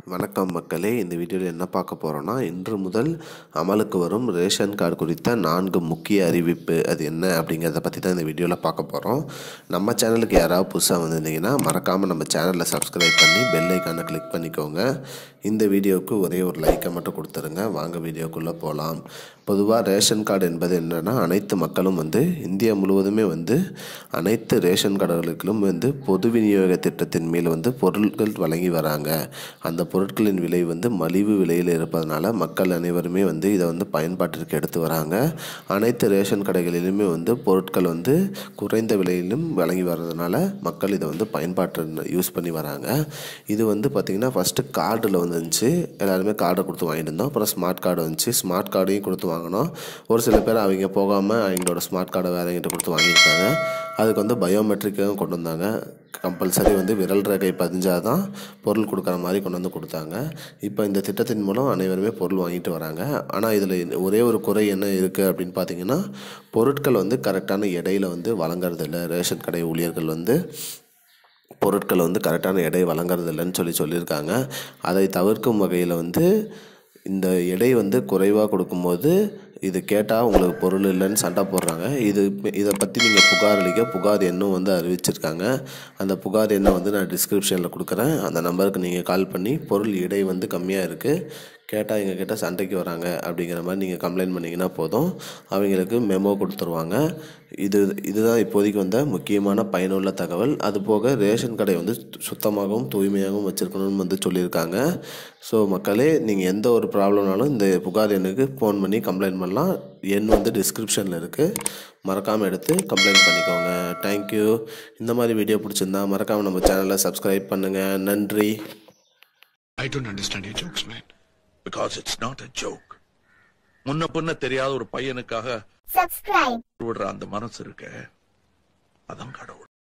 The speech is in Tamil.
வணக்கம் மக்களே இந்த வீடியோவில் என்ன பார்க்க போகிறோன்னா இன்று முதல் அமலுக்கு வரும் ரேஷன் கார்டு குறித்த நான்கு முக்கிய அறிவிப்பு அது என்ன அப்படிங்கிறத பற்றி தான் இந்த வீடியோவில் பார்க்க போகிறோம் நம்ம சேனலுக்கு யாராவது புதுசாக வந்திருந்தீங்கன்னா மறக்காமல் நம்ம சேனலை சப்ஸ்கிரைப் பண்ணி பெல் ஐக்கானை கிளிக் பண்ணிக்கோங்க இந்த வீடியோவுக்கு ஒரே ஒரு லைக்கை மட்டும் கொடுத்துருங்க வாங்க வீடியோக்குள்ளே போகலாம் பொதுவாக ரேஷன் கார்டு என்பது என்னென்னா அனைத்து மக்களும் வந்து இந்தியா முழுவதுமே வந்து அனைத்து ரேஷன் கடைகளுக்கும் வந்து பொது விநியோக திட்டத்தின் மேல் வந்து பொருட்கள் வழங்கி வராங்க அந்த பொருட்களின் விலை வந்து மலிவு விலையில் இருப்பதனால மக்கள் அனைவருமே வந்து இதை வந்து பயன்பாட்டிற்கு எடுத்து வராங்க அனைத்து ரேஷன் கடைகளிலுமே வந்து பொருட்கள் வந்து குறைந்த விலையிலும் வழங்கி வர்றதுனால மக்கள் இதை வந்து பயன்பாட்டு யூஸ் பண்ணி வராங்க இது வந்து பார்த்திங்கன்னா ஃபஸ்ட்டு கார்டில் வந்துருந்துச்சு எல்லாருமே கார்டை கொடுத்து வாங்கிட்டு இருந்தோம் அப்புறம் ஸ்மார்ட் கார்டு வந்துச்சு ஸ்மார்ட் கார்டையும் கொடுத்து வாங்கினோம் ஒரு சில பேர் அவங்க போகாமல் அவங்களோட ஸ்மார்ட் கார்டை வேறங்கிட்ட கொடுத்து வாங்கியிருக்காங்க அதுக்கு வந்து பயோமெட்ரிக்கும் கொண்டு வந்தாங்க கம்பல்சரி வந்து விரல் ரேகை பதிஞ்சால் தான் பொருள் கொடுக்குற மாதிரி கொண்டு வந்து கொடுத்தாங்க இப்போ இந்த திட்டத்தின் மூலம் அனைவருமே பொருள் வாங்கிட்டு வராங்க ஆனால் இதில் ஒரே ஒரு குறை என்ன இருக்குது அப்படின்னு பார்த்தீங்கன்னா பொருட்கள் வந்து கரெக்டான எடையில் வந்து வழங்குறதில்ல ரேஷன் கடை ஊழியர்கள் வந்து பொருட்கள் வந்து கரெக்டான எடை வழங்குறது இல்லைன்னு சொல்லி சொல்லியிருக்காங்க அதை தவிர்க்கும் வகையில் வந்து இந்த எடை வந்து குறைவாக கொடுக்கும்போது இது கேட்டால் உங்களுக்கு பொருள் இல்லைன்னு சண்டை போடுறாங்க இது இதை பற்றி நீங்கள் புகார் அளிக்க புகார் எண்ணும் வந்து அறிவிச்சிருக்காங்க அந்த புகார் எண்ணை வந்து நான் டிஸ்கிரிப்ஷனில் கொடுக்குறேன் அந்த நம்பருக்கு நீங்கள் கால் பண்ணி பொருள் எடை வந்து கம்மியாக இருக்குது கேட்டால் எங்கள் கிட்ட சண்டைக்கு வராங்க அப்படிங்கிற மாதிரி நீங்கள் கம்ப்ளைண்ட் பண்ணிங்கன்னா போதும் அவங்களுக்கு மெமோ கொடுத்துருவாங்க இது இதுதான் இப்போதைக்கு வந்த முக்கியமான பயனுள்ள தகவல் அது போக ரேஷன் கடை வந்து சுத்தமாகவும் தூய்மையாகவும் வச்சுருக்கணும்னு வந்து சொல்லியிருக்காங்க ஸோ மக்களே நீங்கள் எந்த ஒரு ப்ராப்ளம்னாலும் இந்த புகார் எண்ணுக்கு ஃபோன் பண்ணி கம்ப்ளைண்ட் பண்ணலாம் எண் வந்து டிஸ்கிரிப்ஷனில் இருக்குது மறக்காமல் எடுத்து கம்ப்ளைண்ட் பண்ணிக்கோங்க தேங்க்யூ இந்த மாதிரி வீடியோ பிடிச்சிருந்தா மறக்காமல் நம்ம சேனலை சப்ஸ்கிரைப் பண்ணுங்கள் நன்றி I don't understand your jokes, man. because it's not a joke முன்ன பின்ன தெரியாத ஒரு பையனுக்காக subscribe விடுற அந்த மனசு இருக்க அதான் கடவுள்